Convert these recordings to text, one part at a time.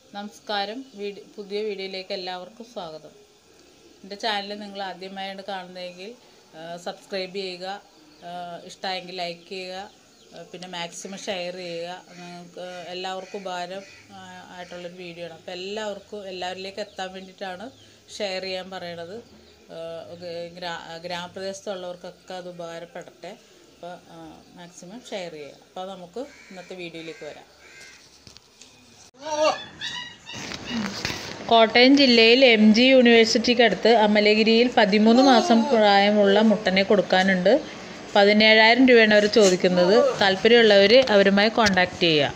നമസ്കാരം വീഡിയോ പുതിയ വീഡിയോയിലേക്ക് എല്ലാവർക്കും സ്വാഗതം എൻ്റെ ചാനൽ നിങ്ങൾ ആദ്യമായാണ് കാണുന്നതെങ്കിൽ സബ്സ്ക്രൈബ് ചെയ്യുക ഇഷ്ടമായെങ്കിൽ ലൈക്ക് ചെയ്യുക ആ, പിന്നെ മാക്സിമം ഷെയർ ചെയ്യുക നിങ്ങൾക്ക് എല്ലാവർക്കും ഉപകാരം ആ, ആയിട്ടുള്ളൊരു വീഡിയോ ആണ് അപ്പോൾ എല്ലാവർക്കും എല്ലാവരിലേക്ക് എത്താൻ വേണ്ടിയിട്ടാണ് ഷെയർ ചെയ്യാൻ പറയണത് ആ, ഗ- ഗ്രാ ഗ്രാമപ്രദേശത്തുള്ളവർക്കൊക്കെ അത് ഉപകാരപ്പെടട്ടെ അപ്പോൾ മാക്സിമം ഷെയർ ചെയ്യുക അപ്പോൾ നമുക്ക് ഇന്നത്തെ വീഡിയോയിലേക്ക് വരാം കോട്ടയം ജില്ലയിൽ എം ജി യൂണിവേഴ്സിറ്റിക്ക് അടുത്ത് അമലഗിരിയിൽ പതിമൂന്ന് മാസം പ്രായമുള്ള മുട്ടനെ കൊടുക്കാനുണ്ട് പതിനേഴായിരം രൂപയാണ് അവർ ചോദിക്കുന്നത് താല്പര്യമുള്ളവർ അവരുമായി കോൺടാക്റ്റ് ചെയ്യുക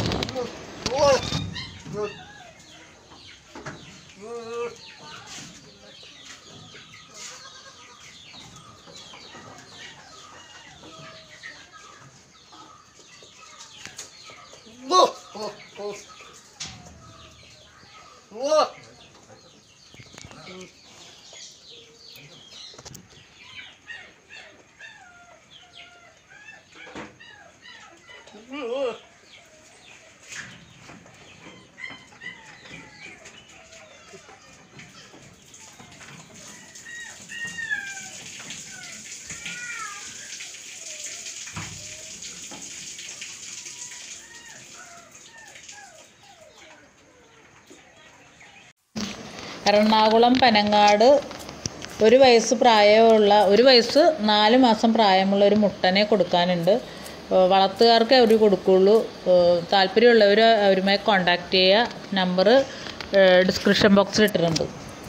എറണാകുളം പനങ്ങാട് ഒരു വയസ്സ് പ്രായമുള്ള ഒരു വയസ്സ് നാല് മാസം പ്രായമുള്ള ഒരു മുട്ടനെ കൊടുക്കാനുണ്ട് ഏഹ് വളർത്തുകാർക്ക് അവർ കൊടുക്കുള്ളൂ ഏഹ് താല്പര്യമുള്ളവർ അവരുമായി കോണ്ടാക്ട് ചെയ്യുക നമ്പർ ഡിസ്ക്രിപ്ഷൻ ബോക്സിൽ ഇട്ടിട്ടുണ്ട്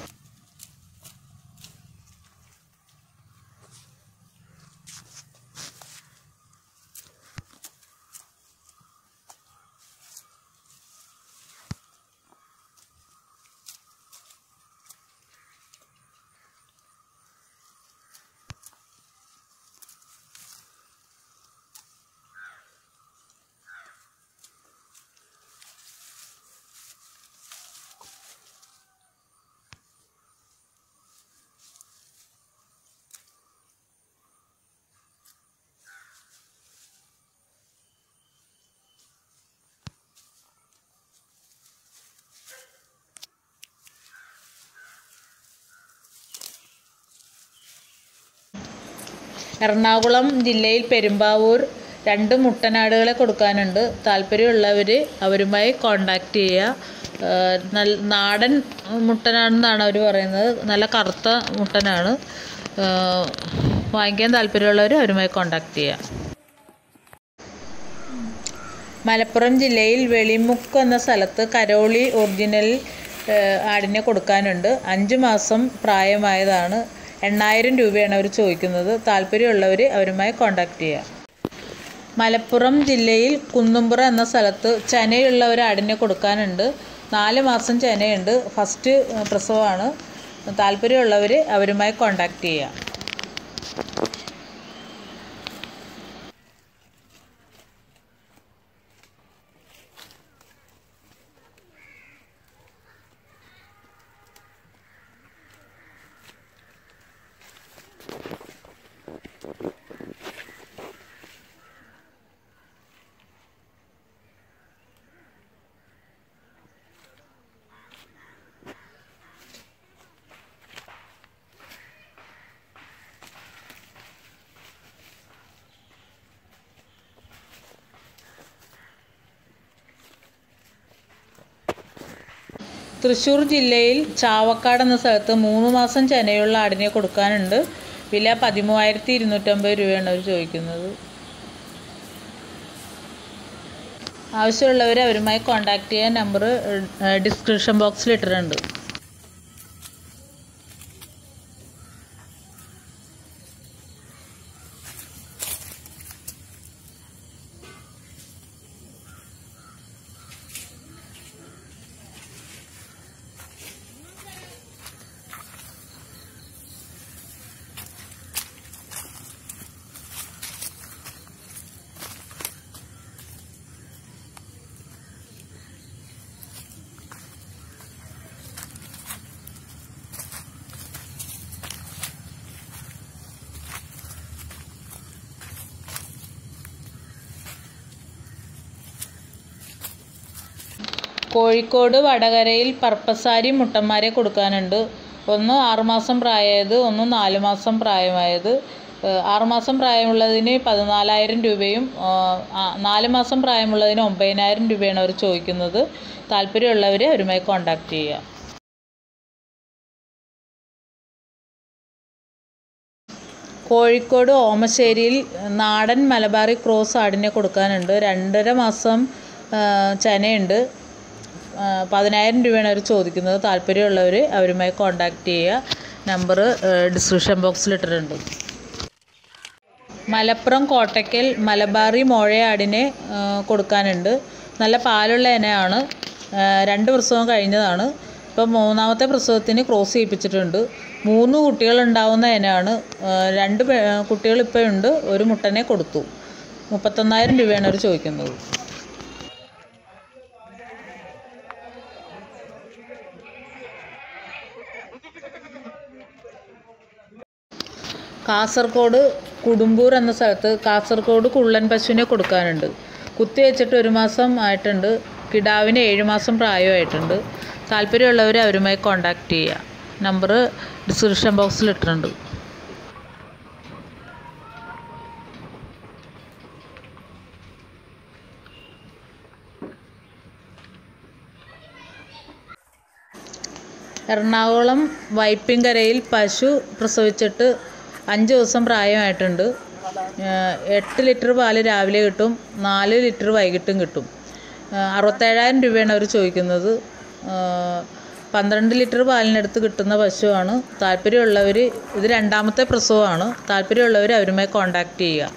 എറണാകുളം ജില്ലയിൽ പെരുമ്പാവൂർ രണ്ട് മുട്ടനാടുകളെ കൊടുക്കാനുണ്ട് താല്പര്യമുള്ളവർ അവരുമായി കോണ്ടാക്ട് ചെയ്യുക ഏഹ് നല്ല നാടൻ മുട്ടനാണെന്നാണ് അവർ പറയുന്നത് നല്ല കറുത്ത മുട്ടനാണ് ഏഹ് വാങ്ങിക്കാൻ താല്പര്യമുള്ളവർ അവരുമായി കോണ്ടാക്ട് ചെയ്യുക മലപ്പുറം ജില്ലയിൽ വെളിമുക്ക് എന്ന സ്ഥലത്ത് കരോളി ഒറിജിനൽ ഏഹ്, ആടിനെ കൊടുക്കാനുണ്ട് അഞ്ച് മാസം പ്രായമായതാണ് എണ്ണായിരം രൂപയാണ് അവർ ചോദിക്കുന്നത് താല്പര്യമുള്ളവർ അവരുമായി കോണ്ടാക്ട് ചെയ്യുക മലപ്പുറം ജില്ലയിൽ കുന്നുംപുറ എന്ന സ്ഥലത്ത് ചനയുള്ള ഒരു ആടിനെ കൊടുക്കാനുണ്ട് നാല് മാസം ചനയുണ്ട് ഫസ്റ്റ് ഏഹ്, പ്രസവമാണ് താല്പര്യമുള്ളവർ അവരുമായി കോണ്ടാക്ട് ചെയ്യുക തൃശ്ശൂർ ജില്ലയിൽ ചാവക്കാട് എന്ന സ്ഥലത്ത് മൂന്ന് മാസം ചെനയുള്ള ആടിനെ കൊടുക്കാനുണ്ട് വില പതിമൂവായിരത്തി ഇരുന്നൂറ്റമ്പത് രൂപയാണ് അവർ ചോദിക്കുന്നത് ആവശ്യമുള്ളവർ അവരുമായി കോൺടാക്ട് ചെയ്യാൻ നമ്പർ ഡിസ്ക്രിപ്ഷൻ ബോക്സിൽ ഇട്ടിട്ടുണ്ട് കോഴിക്കോട് വടകരയിൽ പർപ്പസാരി മുട്ടന്മാരെ കൊടുക്കാനുണ്ട് ഒന്ന് ആറുമാസം പ്രായമായത് ഒന്ന് നാല് മാസം പ്രായമായത് ഏഹ് ആറുമാസം പ്രായമുള്ളതിന് പതിനാലായിരം രൂപയും ആഹ് ആ- നാല് മാസം പ്രായമുള്ളതിന് ഒമ്പതിനായിരം രൂപയാണ് അവർ ചോദിക്കുന്നത് താല്പര്യമുള്ളവർ അവരുമായി കോൺടാക്റ്റ് ചെയ്യുക കോഴിക്കോട് ഓമശ്ശേരിയിൽ നാടൻ മലബാറി ക്രോസ് ആടിനെ കൊടുക്കാനുണ്ട് രണ്ടര മാസം ആ, ചനയുണ്ട് ആ, പതിനായിരം രൂപയാണ് അവർ ചോദിക്കുന്നത് താല്പര്യമുള്ളവർ അവരുമായി കോൺടാക്റ്റ് ചെയ്യുക നമ്പർ ഡിസ്ക്രിപ്ഷൻ ബോക്സിൽ ഇട്ടിട്ടുണ്ട് മലപ്പുറം കോട്ടയ്ക്കൽ മലബാറി മോഴയാടിനെ ആ, കൊടുക്കാനുണ്ട് നല്ല പാലുള്ള ഇനയാണ് ആ, രണ്ട് പ്രസവം കഴിഞ്ഞതാണ് ഇപ്പം മൂന്നാമത്തെ പ്രസവത്തിന് ക്രോസ് ചെയ്യിപ്പിച്ചിട്ടുണ്ട് മൂന്ന് കുട്ടികൾ ഉണ്ടാവുന്ന ഇനമാണ് ആ, രണ്ട് പേ- കുട്ടികൾ ഇപ്പോൾ ഉണ്ട് ഒരു മുട്ടനെ കൊടുത്തു മുപ്പത്തൊന്നായിരം രൂപയാണ് അവർ ചോദിക്കുന്നത് കാസർഗോഡ് കുടുംബൂർ എന്ന സ്ഥലത്ത് കാസർഗോഡ് കുള്ളൻ പശുവിനെ കൊടുക്കാനുണ്ട് കുത്തി വെച്ചിട്ട് ഒരു മാസം ആയിട്ടുണ്ട് കിടാവിന് ഏഴ് മാസം പ്രായമായിട്ടുണ്ട് താല്പര്യമുള്ളവർ അവരുമായി കോൺടാക്റ്റ് ചെയ്യുക നമ്പർ ഡിസ്ക്രിപ്ഷൻ ബോക്സിൽ ഇട്ടിട്ടുണ്ട് എറണാകുളം വൈപ്പിൻകരയിൽ പശു പ്രസവിച്ചിട്ട് അഞ്ച് ദിവസം പ്രായമായിട്ടുണ്ട് ഏഹ് എട്ട് ലിറ്റർ പാല് രാവിലെ കിട്ടും നാല് ലിറ്റർ വൈകിട്ടും കിട്ടും ഏഹ് അറുപത്തേഴായിരം രൂപയാണ് അവർ ചോദിക്കുന്നത് ഏഹ് പന്ത്രണ്ട് ലിറ്റർ പാലിനടുത്ത് കിട്ടുന്ന പശുവാണ് താല്പര്യമുള്ളവർ ഇത് രണ്ടാമത്തെ പ്രസവമാണ് താല്പര്യമുള്ളവർ അവരുമായി കോൺടാക്റ്റ് ചെയ്യുക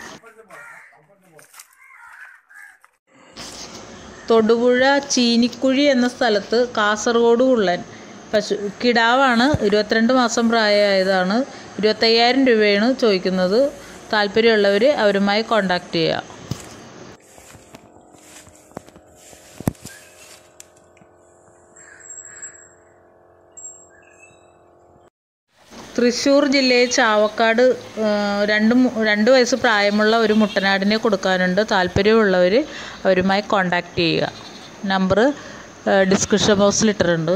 തൊടുപുഴ ചീനിക്കുഴി എന്ന സ്ഥലത്ത് കാസർഗോഡ് കുള്ളൻ പശു കിടാവാണ് ഇരുപത്തിരണ്ട് മാസം പ്രായമായതാണ് ഇരുപത്തയ്യായിരം രൂപയാണ് ചോദിക്കുന്നത് താല്പര്യമുള്ളവർ അവരുമായി കോൺടാക്റ്റ് ചെയ്യുക തൃശ്ശൂർ ജില്ലയിൽ ചാവക്കാട് ആ, രണ്ട് മു- രണ്ട് വയസ്സ് പ്രായമുള്ള ഒരു മുട്ടനാടിനെ കൊടുക്കാനുണ്ട് താല്പര്യമുള്ളവർ അവരുമായി കോൺടാക്റ്റ് ചെയ്യുക നമ്പർ ഡിസ്ക്രിപ്ഷൻ ബോക്സിൽ ഇട്ടിട്ടുണ്ട്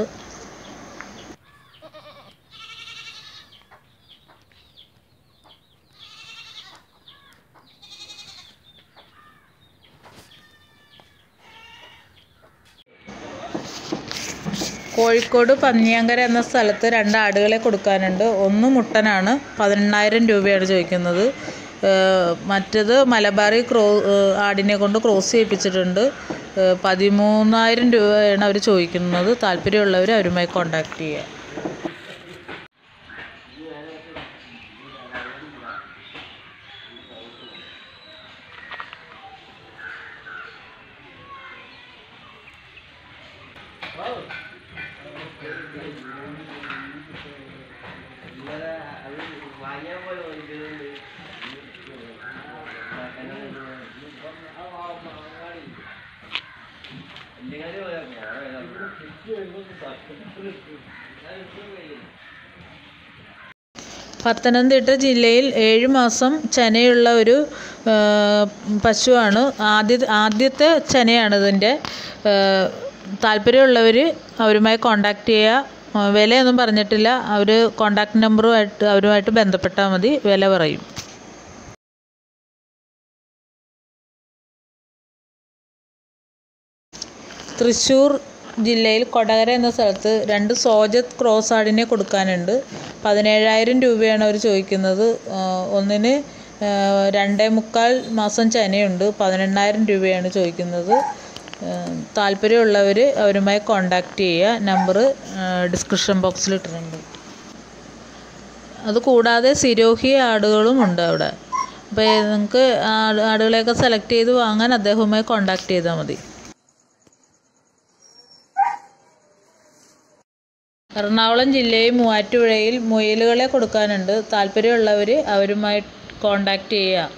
കോഴിക്കോട് പന്നിയാങ്കര എന്ന സ്ഥലത്ത് രണ്ട് ആടുകളെ കൊടുക്കാനുണ്ട് ഒന്ന് മുട്ടനാണ് പതിനെണ്ണായിരം രൂപയാണ് ചോദിക്കുന്നത് ഏഹ് മറ്റേത് മലബാറി ക്രോ ഏഹ് ആടിനെ കൊണ്ട് ക്രോസ് ചെയ്യിപ്പിച്ചിട്ടുണ്ട് ഏഹ് പതിമൂന്നായിരം രൂപയാണ് അവർ ചോദിക്കുന്നത് താല്പര്യമുള്ളവർ അവരുമായി കോൺടാക്റ്റ് ചെയ്യുക പത്തനംതിട്ട ജില്ലയിൽ ഏഴ് മാസം ചെനയുള്ള ഒരു ആ, പശുവാണ് ആദ്യ ആദ്യത്തെ ചെനയാണ് ഇതിൻ്റെ താല്പര്യമുള്ളവർ അവരുമായി കോൺടാക്റ്റ് ചെയ്യുക ആ, വിലയൊന്നും പറഞ്ഞിട്ടില്ല അവർ കോൺടാക്റ്റ് നമ്പറുമായിട്ട് അവരുമായിട്ട് ബന്ധപ്പെട്ടാൽ മതി വില പറയും തൃശ്ശൂർ ജില്ലയിൽ കൊടകര എന്ന സ്ഥലത്ത് രണ്ട് സോജത്ത് ക്രോസ് ആടിനെ കൊടുക്കാനുണ്ട് പതിനേഴായിരം രൂപയാണ് അവർ ചോദിക്കുന്നത് ആ, ഒന്നിന് ആ, രണ്ടേ മുക്കാൽ മാസം ചെനയുണ്ട് പതിനെണ്ണായിരം രൂപയാണ് ചോദിക്കുന്നത് ആ, താല്പര്യമുള്ളവർ അവരുമായി കോൺടാക്റ്റ് ചെയ്യുക നമ്പർ ഡിസ്ക്രിപ്ഷൻ ബോക്സിൽ ഇട്ടിട്ടുണ്ട് അത് കൂടാതെ സിരോഹി ആടുകളും ഉണ്ട് അവിടെ അപ്പോൾ നിങ്ങൾക്ക് ആട് ആടുകളെയൊക്കെ സെലക്ട് ചെയ്ത് വാങ്ങാൻ അദ്ദേഹവുമായി കോൺടാക്റ്റ് ചെയ്താൽ മതി എറണാകുളം ജില്ലയിൽ മൂവാറ്റുപുഴയിൽ മുയലുകളെ കൊടുക്കാനുണ്ട് താല്പര്യമുള്ളവർ അവരുമായി കോൺടാക്റ്റ് ചെയ്യുക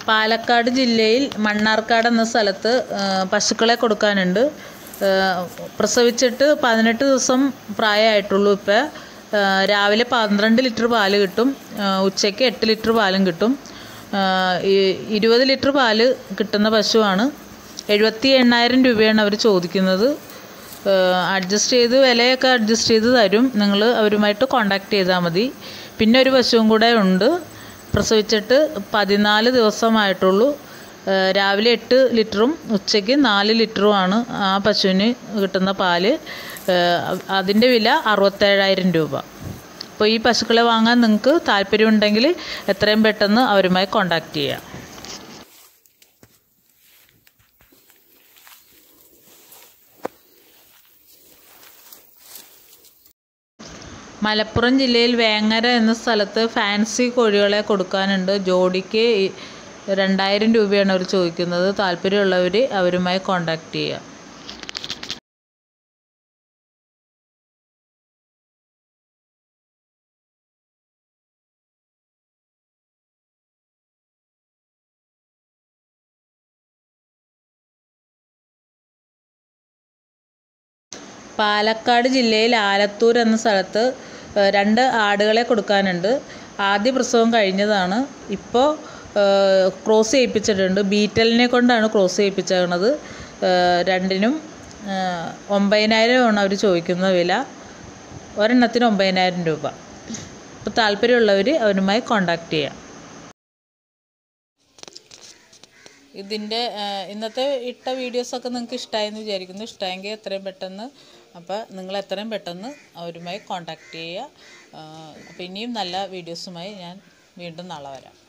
പാലക്കാട് ജില്ലയിൽ മണ്ണാർക്കാട് എന്ന സ്ഥലത്ത് ആ, പശുക്കളെ കൊടുക്കാനുണ്ട് ആ, പ്രസവിച്ചിട്ട് പതിനെട്ട് ദിവസം പ്രായമായിട്ടുള്ളൂ ഇപ്പോൾ രാവിലെ പന്ത്രണ്ട് ലിറ്റർ പാല് കിട്ടും ആ, ഉച്ചയ്ക്ക് എട്ട് ലിറ്റർ പാലും കിട്ടും ആ, ഈ- ഇരുപത് ലിറ്റർ പാല് കിട്ടുന്ന പശുവാണ് എഴുപത്തി എണ്ണായിരം രൂപയാണ് അവർ ചോദിക്കുന്നത് അഡ്ജസ്റ്റ് ചെയ്ത് വിലയൊക്കെ അഡ്ജസ്റ്റ് ചെയ്ത് തരും നിങ്ങൾ അവരുമായിട്ട് കോണ്ടാക്ട് ചെയ്താൽ മതി പിന്നെ ഒരു പശുവും കൂടെ ഉണ്ട് പ്രസവിച്ചിട്ട് പതിനാല് ദിവസമായിട്ടുള്ളൂ ആ, രാവിലെ എട്ട് ലിറ്ററും ഉച്ചയ്ക്ക് നാല് ലിറ്ററുമാണ് ആ പശുവിന് കിട്ടുന്ന പാല് അതിൻ്റെ വില അറുപത്തേഴായിരം രൂപ അപ്പോൾ ഈ പശുക്കളെ വാങ്ങാൻ നിങ്ങൾക്ക് താല്പര്യമുണ്ടെങ്കിൽ എത്രയും പെട്ടെന്ന് അവരുമായി കോണ്ടാക്ട് ചെയ്യാം മലപ്പുറം ജില്ലയിൽ വേങ്ങര എന്ന സ്ഥലത്ത് ഫാൻസി കോഴികളെ കൊടുക്കാനുണ്ട് ജോഡിക്ക് ഈ രണ്ടായിരം രൂപയാണ് അവർ ചോദിക്കുന്നത് താല്പര്യമുള്ളവർ അവരുമായി കോണ്ടാക്ട് ചെയ്യുക പാലക്കാട് ജില്ലയിൽ ആലത്തൂർ എന്ന സ്ഥലത്ത് ഏഹ്, രണ്ട് ആടുകളെ കൊടുക്കാനുണ്ട് ആദ്യ പ്രസവം കഴിഞ്ഞതാണ് ഇപ്പോൾ ക്രോസ് ചെയ്യിപ്പിച്ചിട്ടുണ്ട് ബീറ്റലിനെ കൊണ്ടാണ് ക്രോസ് ചെയ്യിപ്പിച്ചേക്കണത് ഏഹ്, രണ്ടിനും ഏഹ്, ഒമ്പതിനായിരമാണ് അവർ ചോദിക്കുന്ന വില ഒരെണ്ണത്തിന് ഒമ്പതിനായിരം രൂപ അപ്പോൾ താല്പര്യമുള്ളവർ അവരുമായി കോണ്ടാക്ട് ചെയ്യാം ഇതിൻ്റെ ഇന്നത്തെ ഇട്ട വീഡിയോസൊക്കെ നിങ്ങൾക്ക് ഇഷ്ടമായെന്ന് വിചാരിക്കുന്നു ഇഷ്ടമായെങ്കിൽ എത്രയും പെട്ടെന്ന് അപ്പോൾ നിങ്ങൾ എത്രയും പെട്ടെന്ന് അവരുമായി കോണ്ടാക്ട് ചെയ്യുക അപ്പോൾ ഇനിയും നല്ല വീഡിയോസുമായി ഞാൻ വീണ്ടും നാളെ വരാം